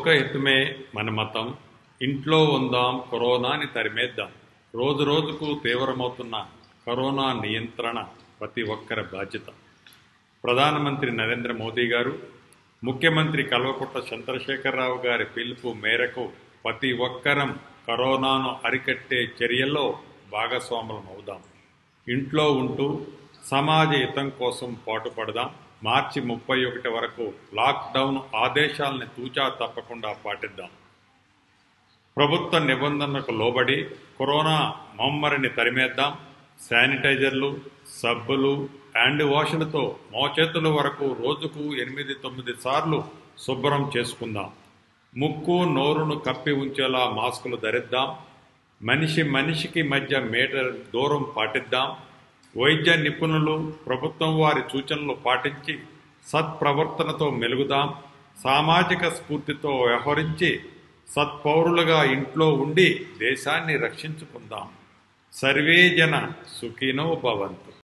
ఒక హితమే మన మతం ఇంట్లో ఉందాం కరోనాని తరిమేద్దాం రోజు రోజుకు తీవ్రమవుతున్న కరోనా నియంత్రణ ప్రతి ఒక్కరి బాధ్యత ప్రధానమంత్రి నరేంద్ర మోదీ గారు ముఖ్యమంత్రి కల్వకుట్ల చంద్రశేఖరరావు గారి పిలుపు మేరకు ప్రతి ఒక్కరం కరోనాను అరికట్టే చర్యల్లో భాగస్వాములం అవుదాం ఇంట్లో ఉంటూ సమాజ హితం కోసం పాటుపడదాం మార్చి ముప్పై ఒకటి వరకు లాక్డౌన్ ఆదేశాలని తూచా తప్పకుండా పాటిద్దాం ప్రభుత్వ నిబంధనలకు లోబడి కరోనా మమ్మరిని తరిమేద్దాం శానిటైజర్లు సబ్బులు హ్యాండ్ వాష్లతో మోచేతుల వరకు రోజుకు ఎనిమిది తొమ్మిది సార్లు శుభ్రం చేసుకుందాం ముక్కు నోరును కప్పి ఉంచేలా మాస్కులు ధరిద్దాం మనిషి మనిషికి మధ్య మీటర్ దూరం పాటిద్దాం వైద్య నిపుణులు ప్రభుత్వం వారి సూచనలు పాటించి సత్ప్రవర్తనతో మెలుగుదాం సామాజిక స్ఫూర్తితో వ్యవహరించి సత్పౌరులుగా ఇంట్లో ఉండి దేశాన్ని రక్షించుకుందాం సర్వే జన సుఖినో భవంతు